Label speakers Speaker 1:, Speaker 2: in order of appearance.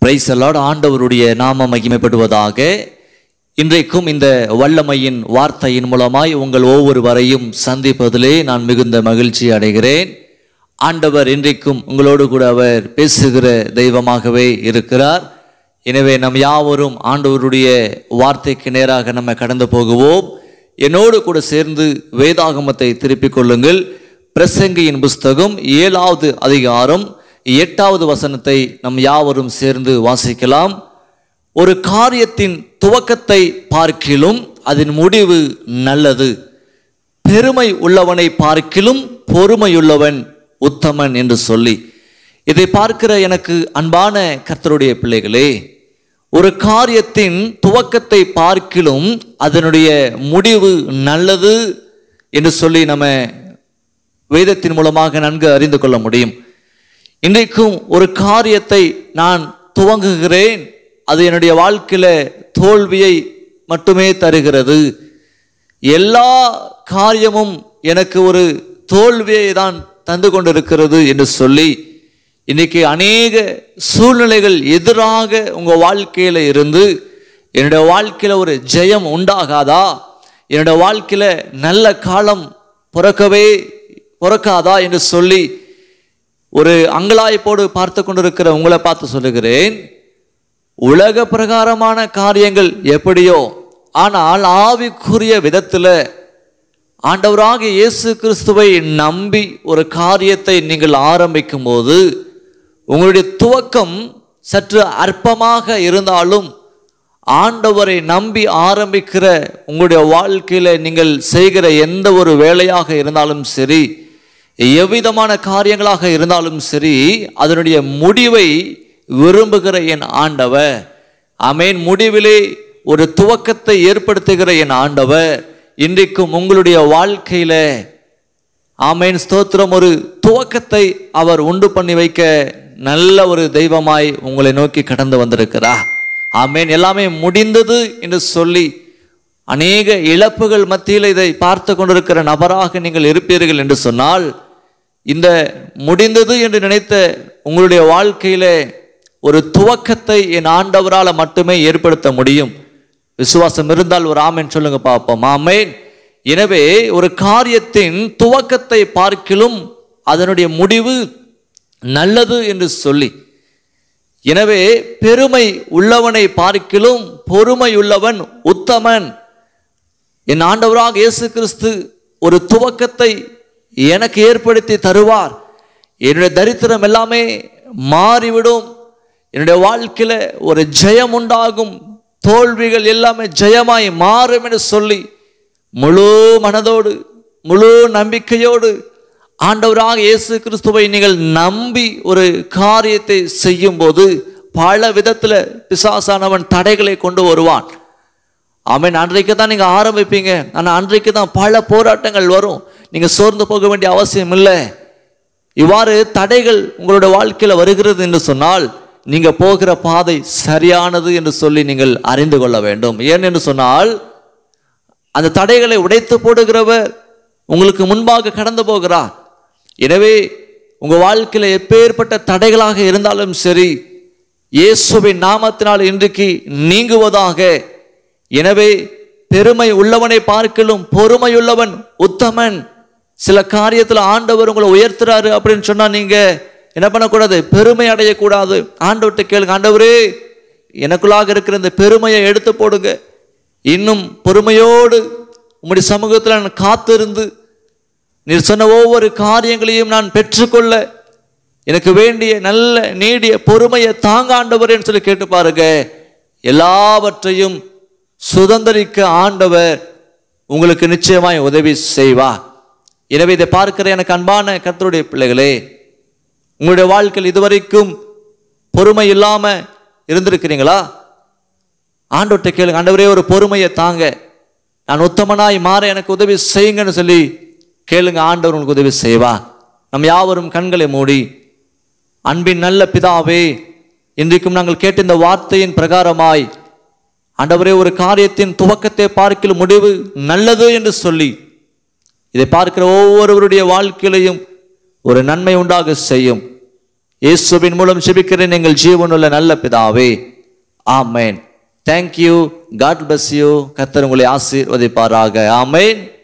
Speaker 1: பிரைசலாட் ஆண்டவருடைய நாம மகிமைப்படுவதாக இன்றைக்கும் இந்த வல்லமையின் வார்த்தையின் மூலமாய் உங்கள் ஒவ்வொருவரையும் சந்திப்பதிலே நான் மிகுந்த மகிழ்ச்சி அடைகிறேன் ஆண்டவர் இன்றைக்கும் உங்களோடு கூட அவர் பேசுகிற தெய்வமாகவே இருக்கிறார் எனவே நம் யாவரும் ஆண்டவருடைய வார்த்தைக்கு நேராக நம்ம கடந்து போகுவோம் என்னோடு கூட சேர்ந்து வேதாகமத்தை திருப்பிக் கொள்ளுங்கள் பிரசங்கியின் புஸ்தகம் ஏழாவது அதிகாரம் எட்டாவது வசனத்தை நம் யாவரும் சேர்ந்து வாசிக்கலாம் ஒரு காரியத்தின் துவக்கத்தை பார்க்கிலும் அதன் முடிவு நல்லது பெருமை உள்ளவனை பார்க்கிலும் பொறுமையுள்ளவன் உத்தமன் என்று சொல்லி இதை பார்க்கிற எனக்கு அன்பான கர்த்தருடைய பிள்ளைகளே ஒரு காரியத்தின் துவக்கத்தை பார்க்கிலும் அதனுடைய முடிவு நல்லது என்று சொல்லி நம்ம வேதத்தின் மூலமாக நன்கு அறிந்து கொள்ள முடியும் இன்றைக்கும் ஒரு காரியத்தை நான் துவங்குகிறேன் அது என்னுடைய வாழ்க்கையில தோல்வியை மட்டுமே தருகிறது எல்லா காரியமும் எனக்கு ஒரு தோல்வியை தான் தந்து கொண்டிருக்கிறது என்று சொல்லி இன்னைக்கு அநேக சூழ்நிலைகள் எதிராக உங்க வாழ்க்கையில இருந்து என்னுடைய வாழ்க்கையில ஒரு ஜெயம் உண்டாகாதா என்னுடைய வாழ்க்கையில நல்ல காலம் பிறக்கவே பிறக்காதா என்று சொல்லி ஒரு அங்கலாய்ப்போடு பார்த்து கொண்டிருக்கிற உங்களை பார்த்து சொல்லுகிறேன் உலக பிரகாரமான காரியங்கள் எப்படியோ ஆனால் ஆவிக்குரிய விதத்தில் ஆண்டவராக இயேசு கிறிஸ்துவை நம்பி ஒரு காரியத்தை நீங்கள் ஆரம்பிக்கும் போது உங்களுடைய துவக்கம் சற்று அற்பமாக இருந்தாலும் ஆண்டவரை நம்பி ஆரம்பிக்கிற உங்களுடைய வாழ்க்கையில் நீங்கள் செய்கிற எந்த ஒரு வேலையாக இருந்தாலும் சரி எவ்விதமான காரியங்களாக இருந்தாலும் சரி அதனுடைய முடிவை விரும்புகிற என் ஆண்டவர் அமேன் முடிவிலே ஒரு துவக்கத்தை ஏற்படுத்துகிற என் ஆண்டவர் இன்றைக்கும் உங்களுடைய வாழ்க்கையில ஆமேன் ஸ்தோத்திரம் ஒரு துவக்கத்தை அவர் உண்டு பண்ணி வைக்க நல்ல ஒரு தெய்வமாய் உங்களை நோக்கி கடந்து வந்திருக்கிறார் ஆமேன் எல்லாமே முடிந்தது என்று சொல்லி அநேக இழப்புகள் மத்தியில் இதை பார்த்து கொண்டிருக்கிற நபராக நீங்கள் இருப்பீர்கள் என்று சொன்னால் இந்த முடிந்தது என்று நினைத்த உங்களுடைய வாழ்க்கையில ஒரு துவக்கத்தை என் ஆண்டவரால் மட்டுமே ஏற்படுத்த முடியும் விசுவாசம் இருந்தால் ஒரு ஆமேன் சொல்லுங்க பார்ப்போம் ஆமேன் எனவே ஒரு காரியத்தின் துவக்கத்தை பார்க்கிலும் அதனுடைய முடிவு நல்லது என்று சொல்லி எனவே பெருமை உள்ளவனை பார்க்கிலும் பொறுமை உள்ளவன் உத்தமன் என் ஆண்டவராக இயேசு கிறிஸ்து ஒரு துவக்கத்தை எனக்கு ஏற்படுத்தி தருவார் என்னுடைய தரித்திரம் எல்லாமே மாறிவிடும் என்னுடைய வாழ்க்கையில் ஒரு ஜெயம் உண்டாகும் தோல்விகள் எல்லாமே ஜெயமாய் மாறும் என்று சொல்லி முழு மனதோடு முழு நம்பிக்கையோடு ஆண்டவராக இயேசு கிறிஸ்துவை நீங்கள் நம்பி ஒரு காரியத்தை செய்யும் போது பல விதத்தில் பிசாசானவன் தடைகளை கொண்டு வருவான் அவன் அன்றைக்கு தான் நீங்கள் ஆரம்பிப்பீங்க ஆனால் அன்றைக்கு தான் பல போராட்டங்கள் வரும் நீங்கள் சோர்ந்து போக வேண்டிய அவசியம் இல்லை இவ்வாறு தடைகள் உங்களுடைய வாழ்க்கையில் வருகிறது என்று சொன்னால் நீங்கள் போகிற பாதை சரியானது என்று சொல்லி நீங்கள் அறிந்து கொள்ள வேண்டும் ஏன் என்று சொன்னால் அந்த தடைகளை உடைத்து போடுகிறவர் உங்களுக்கு முன்பாக கடந்து போகிறார் எனவே உங்கள் வாழ்க்கையில் எப்பேற்பட்ட தடைகளாக இருந்தாலும் சரி இயேசுவின் நாமத்தினால் இன்றைக்கு நீங்குவதாக எனவே பெருமை உள்ளவனை பார்க்கலும் பொறுமையுள்ளவன் உத்தமன் சில காரியத்தில் ஆண்டவர் உங்களை உயர்த்துறாரு அப்படின்னு சொன்னா நீங்க என்ன பண்ணக்கூடாது பெருமை அடையக்கூடாது ஆண்டவர்கிட்ட கேளுங்க ஆண்டவரே எனக்குள்ளாக இருக்கிற இந்த பெருமையை எடுத்து போடுங்க இன்னும் பொறுமையோடு உம்முடைய சமூகத்தில் நான் காத்திருந்து நீர் சொன்ன ஒவ்வொரு காரியங்களையும் நான் பெற்றுக்கொள்ள எனக்கு வேண்டிய நல்ல நீடிய பொறுமையை தாங்க ஆண்டவரேன்னு சொல்லி கேட்டு பாருங்க எல்லாவற்றையும் சுதந்திரிக்க ஆண்டவர் உங்களுக்கு நிச்சயமாய் உதவி செய்வா எனவே இதை பார்க்கிற எனக்கு அன்பான கர்த்தருடைய பிள்ளைகளே உங்களுடைய வாழ்க்கையில் இதுவரைக்கும் பொறுமை இல்லாம இருந்திருக்கிறீங்களா ஆண்டவர்கிட்ட கேளுங்க ஆண்டவரே ஒரு பொறுமையை தாங்க நான் உத்தமனாய் மாற எனக்கு உதவி செய்யுங்கன்னு சொல்லி கேளுங்க ஆண்டவர் உங்களுக்கு உதவி செய்வா நம் யாவரும் கண்களை மூடி அன்பின் நல்ல பிதாவே இன்றைக்கும் நாங்கள் கேட்ட இந்த வார்த்தையின் பிரகாரமாய் ஆண்டவரே ஒரு காரியத்தின் துவக்கத்தை பார்க்கிற முடிவு நல்லது என்று சொல்லி இதை பார்க்கிற ஒவ்வொருவருடைய வாழ்க்கையிலையும் ஒரு நன்மை உண்டாக செய்யும் இயேசுவின் மூலம் ஜெபிக்கிறேன் எங்கள் ஜீவனுள்ள நல்ல பிதாவே amen thank you God bless you கர்த்தர் உங்களை ஆசீர்வதிப்பாராக ஆமென்